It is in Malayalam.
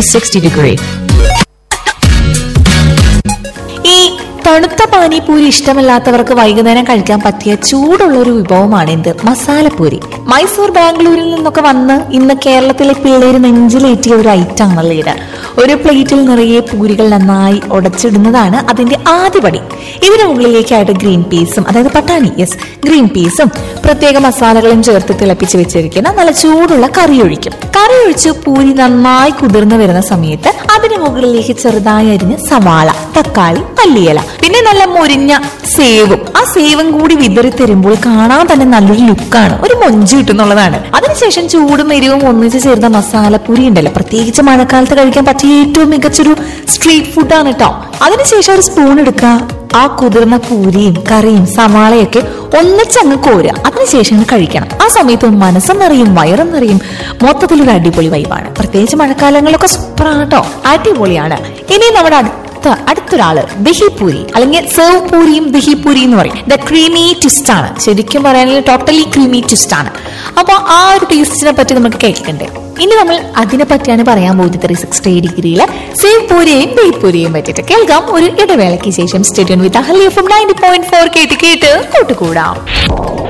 360 degree. ഈ തണുത്ത പാനിപൂരി ഇഷ്ടമല്ലാത്തവർക്ക് വൈകുന്നേരം കഴിക്കാൻ പറ്റിയ ചൂടുള്ള ഒരു വിഭവമാണ് എന്ത് മസാലപ്പൂരി മൈസൂർ ബാംഗ്ലൂരിൽ നിന്നൊക്കെ വന്ന് ഇന്ന് കേരളത്തിലെ പിള്ളേര് നെഞ്ചിലേറ്റിയ ഒരു ഐറ്റം ആണല്ലോ ഇത് ഒരു പ്ലേറ്റിൽ നിറയെ പൂരികൾ നന്നായി ഉടച്ചിടുന്നതാണ് അതിന്റെ ആദ്യപടി ഇതിന് മുകളിലേക്കായിട്ട് ഗ്രീൻ പീസും അതായത് പട്ടാണി യെസ് ഗ്രീൻ പീസും പ്രത്യേക മസാലകളും ചേർത്ത് തിളപ്പിച്ച് വെച്ചിരിക്കുന്ന നല്ല ചൂടുള്ള കറി ഒഴിക്കും കറി ഒഴിച്ച് പൂരി നന്നായി കുതിർന്നു വരുന്ന സമയത്ത് അതിന് മുകളിലേക്ക് ചെറുതായി അരിഞ്ഞ് സവാള തക്കാളി മല്ലിയില പിന്നെ നല്ല മുരിഞ്ഞ സേവും ആ സേവും കൂടി വിതറി തരുമ്പോൾ കാണാൻ തന്നെ നല്ലൊരു ലുക്കാണ് ഒരു മൊഞ്ച് കിട്ടുന്നുള്ളതാണ് അതിനുശേഷം ചൂടും എരിവും ഒന്നിച്ച് ചേർന്ന മസാലപ്പൂരി ഉണ്ടല്ലോ പ്രത്യേകിച്ച് മഴക്കാലത്ത് കഴിക്കാൻ പറ്റിയ ഏറ്റവും മികച്ചൊരു സ്ട്രീറ്റ് ഫുഡാണ് കേട്ടോ അതിനുശേഷം ഒരു സ്പൂൺ എടുക്കുക ആ കുതിർന്ന പൂരിയും കറിയും സവാളയൊക്കെ ഒന്നിച്ചങ്ങ് കോരുക അതിനുശേഷം അങ്ങ് കഴിക്കണം ആ സമയത്ത് മനസ്സും നിറയും വയറും നിറയും മൊത്തത്തിലൊരു അടിപൊളി വൈബാണ് പ്രത്യേകിച്ച് മഴക്കാലങ്ങളിലൊക്കെ സൂപ്പറാണ് കേട്ടോ അടിപൊളിയാണ് ഇനി നമ്മുടെ അടുത്ത അടുത്തൊരാള് ദഹിപൂരി അല്ലെങ്കിൽ സെർവ് പൂരിയും ദഹിപൂരി എന്ന് പറയും ദ ക്രീമി ട്വിസ്റ്റ് ആണ് ശരിക്കും പറയുകയാണെങ്കിൽ ടോട്ടലി ക്രീമി ട്വിസ്റ്റ് ആണ് അപ്പൊ ആ ഒരു ടേസ്റ്റിനെ പറ്റി നമുക്ക് കേൾക്കണ്ടേ ഇനി നമ്മൾ അതിനെ പറ്റിയാണ് പറയാൻ പോകുന്നത് ത്രീ സിക്സ്റ്റി ഡിഗ്രിയില് സേവ് പൂരിയെയും ദഹിപൂരിയെയും പറ്റിയിട്ട് കേൾക്കാം ഒരു ഇടവേളയ്ക്ക് ശേഷം stadium with Ahalya F ninety point four കേട്ട് കേട്ട് കൂട്ടുകൂടാം